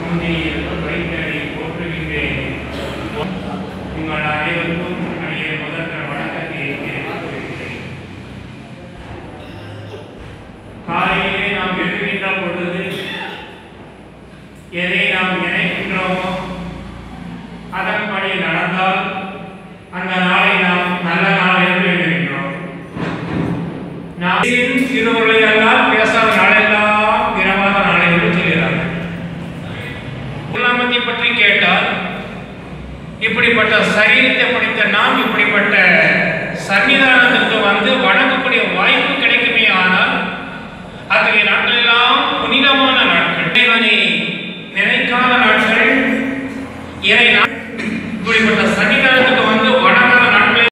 முன்னிலையில் வைத்தடி போற்றுகின்றேன் உங்கள் அனைவருக்கும் அடிய முதற்க வணக்கத்தை தெரிவித்துக் கொள்கிறேன் காலையிலே நாம் எழுகின்ற பொழுது எதை நாம் நினைக்கின்றோமோ அதன்படி நடந்தால் அந்த நாளை நாம் நல்ல நாள் என்று எண்ணுகின்றோம் நாம் திருவுருளை எல்லாம் பேசாத நாளெல்லாம் பிறவாத நாளை என்று சொல்கிறார்கள் குலாமத்தை பற்றி கேட்டால் இப்படிப்பட்ட சரீரத்தை படைத்த நாம் இப்படிப்பட்ட சன்னிதானத்துக்கு வந்து வணங்கக்கூடிய